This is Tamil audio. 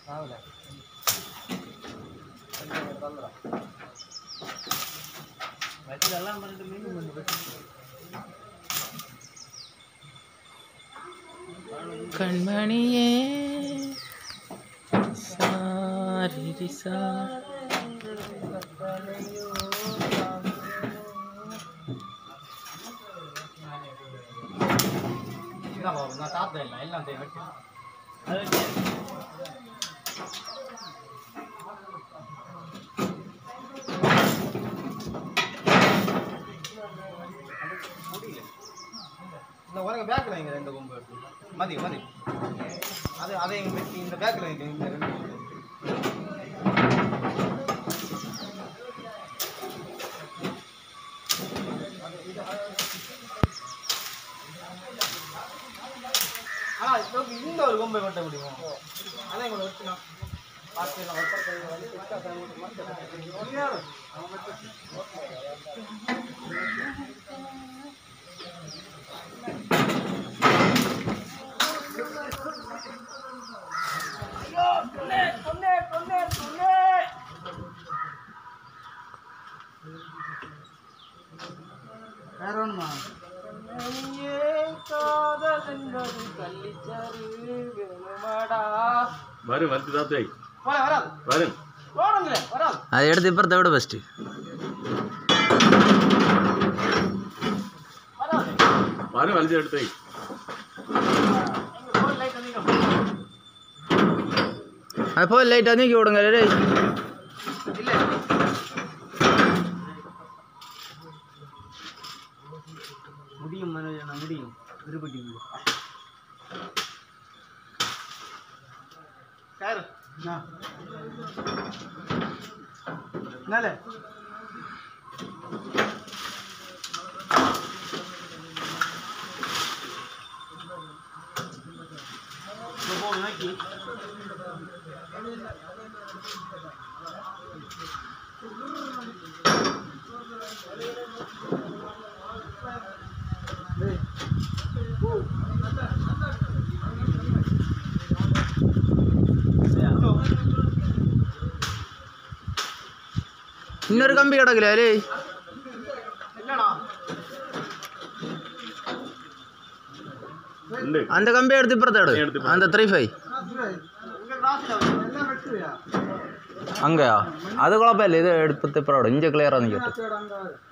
ஆகல வச்சதெல்லாம் பண்ணிட்டு மீண்டும் கொஞ்சம் வச்சு கண்மணியே சாரி சா நான் சாப்பிட்டேன் இல்லை எல்லாம் செய்ய வச்சு இந்த உனக்கு பேக்கில் வைங்க ரெண்டு கொம்பு எடுத்து மதி மதி அது அதை இங்க வெட்டி இந்த பேக்கில் வைங்க இந்த ரெண்டு கொம்பு ஆனா இதுக்கு இந்த ஒரு கொம்பை வெட்ட முடியும் அதை கூட வச்சுக்கலாம் பார்த்து நான் ஒருத்தர் கை வந்து கிட்ட கை விட்டு மட்டும் ஒன்றாரு அவன் மட்டும் வேற ஒண்ணுமா காதல் என்பது கள்ளிச்சாறு வேணுமாடா வரும் வந்து தாத்தை போல வராது வரும் போடுங்களே வராது அதை எடுத்து இப்புறத்தை விட ஃபஸ்ட்டு வராது வரும் வலிச்சு எடுத்து எங்க போன் லைட் வந்தீங்க அது போய் லைட்டாக தூக்கி விடுங்க டேய் இல்ல முடியும் மனோஜனா முடியும் திருப்பதி யாரு நாளே இன்னொரு கம்பி கிடக்கல டேய் என்னடா ഉണ്ട് அந்த கம்பியை எடுத்து இப்புறத்தை எடு எடுத்து அந்த த்ரீ ஃபைவ் உங்க கிளாஸ்ல எல்லாம் வெட்டுவியா அங்கேயா அது குழப்பம் இல்லை இது எடுத்து இப்புறம் இங்கே கிளியராக நிற்கட்டும் அங்க